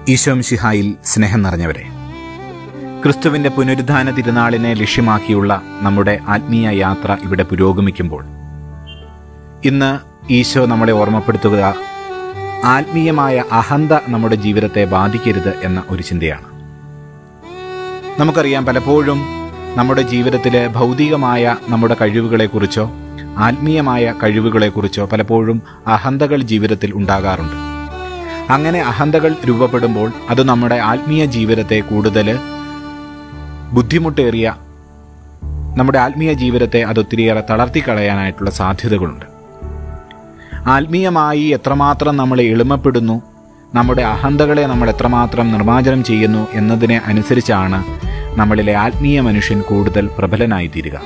ഈശോംശിഹായിൽ സ്നേഹം നിറഞ്ഞവരെ ക്രിസ്തുവിന്റെ പുനരുദ്ധാന തിരുനാളിനെ ലക്ഷ്യമാക്കിയുള്ള നമ്മുടെ ആത്മീയ യാത്ര ഇവിടെ പുരോഗമിക്കുമ്പോൾ ഇന്ന് ഈശോ നമ്മളെ ഓർമ്മപ്പെടുത്തുക ആത്മീയമായ അഹന്ത നമ്മുടെ ജീവിതത്തെ ബാധിക്കരുത് എന്ന ഒരു ചിന്തയാണ് നമുക്കറിയാം പലപ്പോഴും നമ്മുടെ ജീവിതത്തിലെ ഭൗതികമായ നമ്മുടെ കഴിവുകളെക്കുറിച്ചോ ആത്മീയമായ കഴിവുകളെക്കുറിച്ചോ പലപ്പോഴും അഹന്തകൾ ജീവിതത്തിൽ ഉണ്ടാകാറുണ്ട് അങ്ങനെ അഹന്തകൾ രൂപപ്പെടുമ്പോൾ അത് നമ്മുടെ ആത്മീയ ജീവിതത്തെ കൂടുതൽ ബുദ്ധിമുട്ടേറിയ നമ്മുടെ ആത്മീയ ജീവിതത്തെ അത് ഒത്തിരിയേറെ തളർത്തിക്കളയാനായിട്ടുള്ള സാധ്യതകളുണ്ട് ആത്മീയമായി എത്രമാത്രം നമ്മളെ എളിമപ്പെടുന്നു നമ്മുടെ അഹന്തകളെ നമ്മൾ എത്രമാത്രം നിർമ്മാർജ്ജനം ചെയ്യുന്നു എന്നതിനെ അനുസരിച്ചാണ് നമ്മളിലെ ആത്മീയ മനുഷ്യൻ കൂടുതൽ പ്രബലനായി തീരുക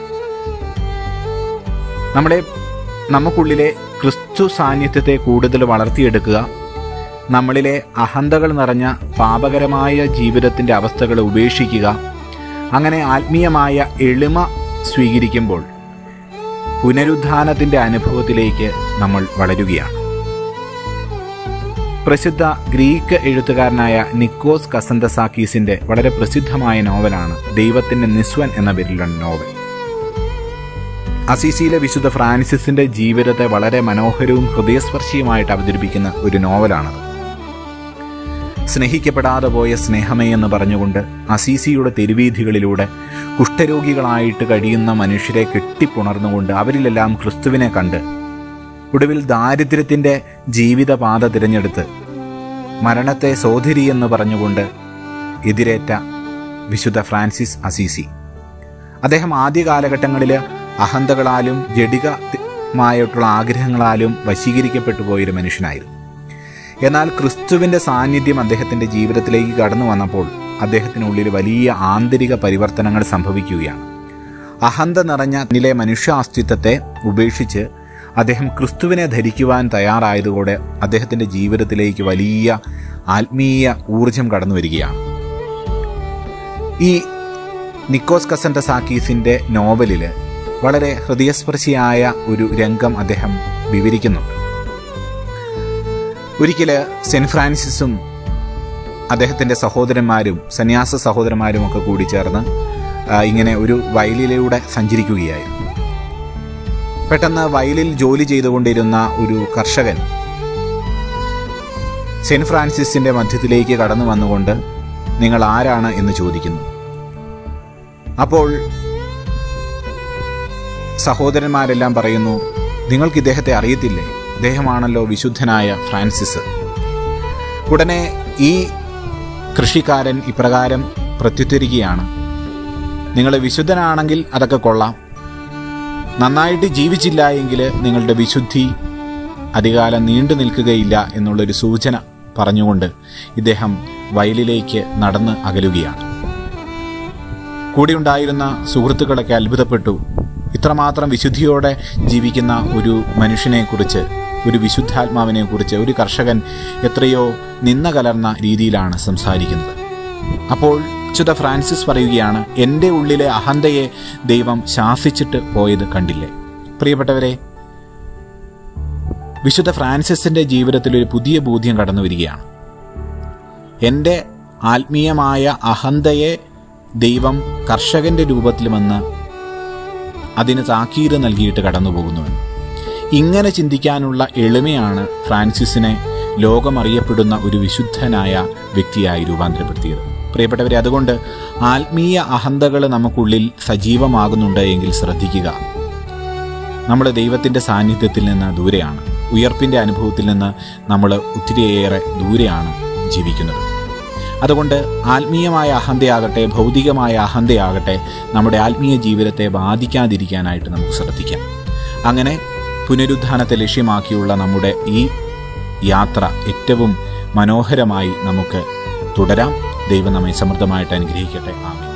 നമ്മുടെ നമുക്കുള്ളിലെ ക്രിസ്തു സാന്നിധ്യത്തെ കൂടുതൽ വളർത്തിയെടുക്കുക നമ്മളിലെ അഹന്തകൾ നിറഞ്ഞ പാപകരമായ ജീവിതത്തിൻ്റെ അവസ്ഥകളെ ഉപേക്ഷിക്കുക അങ്ങനെ ആത്മീയമായ എളിമ സ്വീകരിക്കുമ്പോൾ പുനരുദ്ധാനത്തിൻ്റെ അനുഭവത്തിലേക്ക് നമ്മൾ വളരുകയാണ് പ്രസിദ്ധ ഗ്രീക്ക് എഴുത്തുകാരനായ നിക്കോസ് കസന്തസാക്കീസിന്റെ വളരെ പ്രസിദ്ധമായ നോവലാണ് ദൈവത്തിന്റെ നിസ്വൻ എന്ന പേരിലുള്ള നോവൽ അസീസിയിലെ വിശുദ്ധ ഫ്രാൻസിസിന്റെ ജീവിതത്തെ വളരെ മനോഹരവും ഹൃദയസ്പർശിയുമായിട്ട് അവതരിപ്പിക്കുന്ന ഒരു നോവലാണത് സ്നേഹിക്കപ്പെടാതെ പോയ സ്നേഹമേ എന്ന് പറഞ്ഞുകൊണ്ട് അസീസിയുടെ തെരുവീഥികളിലൂടെ കുഷ്ഠരോഗികളായിട്ട് കഴിയുന്ന മനുഷ്യരെ കെട്ടിപ്പുണർന്നുകൊണ്ട് അവരിലെല്ലാം ക്രിസ്തുവിനെ കണ്ട് ഒടുവിൽ ദാരിദ്ര്യത്തിൻ്റെ ജീവിതപാത തിരഞ്ഞെടുത്ത് മരണത്തെ സോധരി എന്ന് പറഞ്ഞുകൊണ്ട് എതിരേറ്റ വിശുദ്ധ ഫ്രാൻസിസ് അസീസി അദ്ദേഹം ആദ്യ കാലഘട്ടങ്ങളിൽ അഹന്തകളാലും ജഡികമായിട്ടുള്ള ആഗ്രഹങ്ങളാലും വശീകരിക്കപ്പെട്ടു പോയൊരു മനുഷ്യനായിരുന്നു എന്നാൽ ക്രിസ്തുവിൻ്റെ സാന്നിധ്യം അദ്ദേഹത്തിൻ്റെ ജീവിതത്തിലേക്ക് കടന്നു വന്നപ്പോൾ അദ്ദേഹത്തിനുള്ളിൽ വലിയ ആന്തരിക പരിവർത്തനങ്ങൾ സംഭവിക്കുകയാണ് അഹന്ത നിറഞ്ഞ നിലെ മനുഷ്യാസ്തിത്വത്തെ ഉപേക്ഷിച്ച് അദ്ദേഹം ക്രിസ്തുവിനെ ധരിക്കുവാൻ തയ്യാറായതുകൂടെ അദ്ദേഹത്തിൻ്റെ ജീവിതത്തിലേക്ക് വലിയ ആത്മീയ ഊർജം കടന്നു വരികയാണ് ഈ നിക്കോസ് കസൻറ്റ സാക്കീസിൻ്റെ നോവലിൽ വളരെ ഹൃദയസ്പർശിയായ ഒരു രംഗം അദ്ദേഹം വിവരിക്കുന്നുണ്ട് ഒരിക്കൽ സെൻറ്റ് ഫ്രാൻസിസും അദ്ദേഹത്തിൻ്റെ സഹോദരന്മാരും സന്യാസ സഹോദരന്മാരും ഒക്കെ കൂടി ചേർന്ന് ഇങ്ങനെ ഒരു വയലിലൂടെ സഞ്ചരിക്കുകയായിരുന്നു പെട്ടെന്ന് വയലിൽ ജോലി ചെയ്തുകൊണ്ടിരുന്ന ഒരു കർഷകൻ സെന്റ് ഫ്രാൻസിസിന്റെ മധ്യത്തിലേക്ക് കടന്നു വന്നുകൊണ്ട് നിങ്ങൾ ആരാണ് എന്ന് ചോദിക്കുന്നു അപ്പോൾ സഹോദരന്മാരെല്ലാം പറയുന്നു നിങ്ങൾക്ക് ഇദ്ദേഹത്തെ അറിയത്തില്ലേ അദ്ദേഹമാണല്ലോ വിശുദ്ധനായ ഫ്രാൻസിസ് ഉടനെ ഈ കൃഷിക്കാരൻ ഇപ്രകാരം പ്രത്യുത്തരിക്കുകയാണ് നിങ്ങൾ വിശുദ്ധനാണെങ്കിൽ അതൊക്കെ കൊള്ളാം നന്നായിട്ട് ജീവിച്ചില്ല എങ്കിൽ നിങ്ങളുടെ വിശുദ്ധി അധികാലം നീണ്ടു നിൽക്കുകയില്ല എന്നുള്ളൊരു സൂചന പറഞ്ഞുകൊണ്ട് ഇദ്ദേഹം വയലിലേക്ക് നടന്ന് അകലുകയാണ് കൂടെയുണ്ടായിരുന്ന സുഹൃത്തുക്കളൊക്കെ അത്ഭുതപ്പെട്ടു ഇത്രമാത്രം വിശുദ്ധിയോടെ ജീവിക്കുന്ന ഒരു മനുഷ്യനെക്കുറിച്ച് ഒരു വിശുദ്ധാത്മാവിനെക്കുറിച്ച് ഒരു കർഷകൻ എത്രയോ നിന്ന കലർന്ന രീതിയിലാണ് സംസാരിക്കുന്നത് അപ്പോൾ വിശുദ്ധ ഫ്രാൻസിസ് പറയുകയാണ് എൻ്റെ ഉള്ളിലെ അഹന്തയെ ദൈവം ശാസിച്ചിട്ട് പോയത് കണ്ടില്ലേ പ്രിയപ്പെട്ടവരെ വിശുദ്ധ ഫ്രാൻസിസിൻ്റെ ജീവിതത്തിൽ ഒരു പുതിയ ബോധ്യം കടന്നു വരികയാണ് എൻ്റെ ആത്മീയമായ അഹന്തയെ ദൈവം കർഷകൻ്റെ രൂപത്തിൽ വന്ന് അതിന് താക്കീത് നൽകിയിട്ട് കടന്നു പോകുന്നുവെന്ന് ഇങ്ങനെ ചിന്തിക്കാനുള്ള എളിമയാണ് ഫ്രാൻസിസിനെ ലോകമറിയപ്പെടുന്ന ഒരു വിശുദ്ധനായ വ്യക്തിയായി രൂപാന്തരപ്പെടുത്തിയത് പ്രിയപ്പെട്ടവരെ അതുകൊണ്ട് ആത്മീയ അഹന്തകൾ നമുക്കുള്ളിൽ സജീവമാകുന്നുണ്ട് എങ്കിൽ ശ്രദ്ധിക്കുക നമ്മൾ ദൈവത്തിൻ്റെ സാന്നിധ്യത്തിൽ നിന്ന് ദൂരെയാണ് ഉയർപ്പിൻ്റെ അനുഭവത്തിൽ നിന്ന് നമ്മൾ ഒത്തിരിയേറെ ദൂരെയാണ് ജീവിക്കുന്നത് അതുകൊണ്ട് ആത്മീയമായ അഹന്തയാകട്ടെ ഭൗതികമായ അഹന്തയാകട്ടെ നമ്മുടെ ആത്മീയ ജീവിതത്തെ ബാധിക്കാതിരിക്കാനായിട്ട് നമുക്ക് ശ്രദ്ധിക്കാം അങ്ങനെ പുനരുദ്ധാനത്തെ ലക്ഷ്യമാക്കിയുള്ള നമ്മുടെ ഈ യാത്ര ഏറ്റവും മനോഹരമായി നമുക്ക് തുടരാം ദൈവം നമ്മെ സമൃദ്ധമായിട്ട് അനുഗ്രഹിക്കട്ടെ ആമീൻ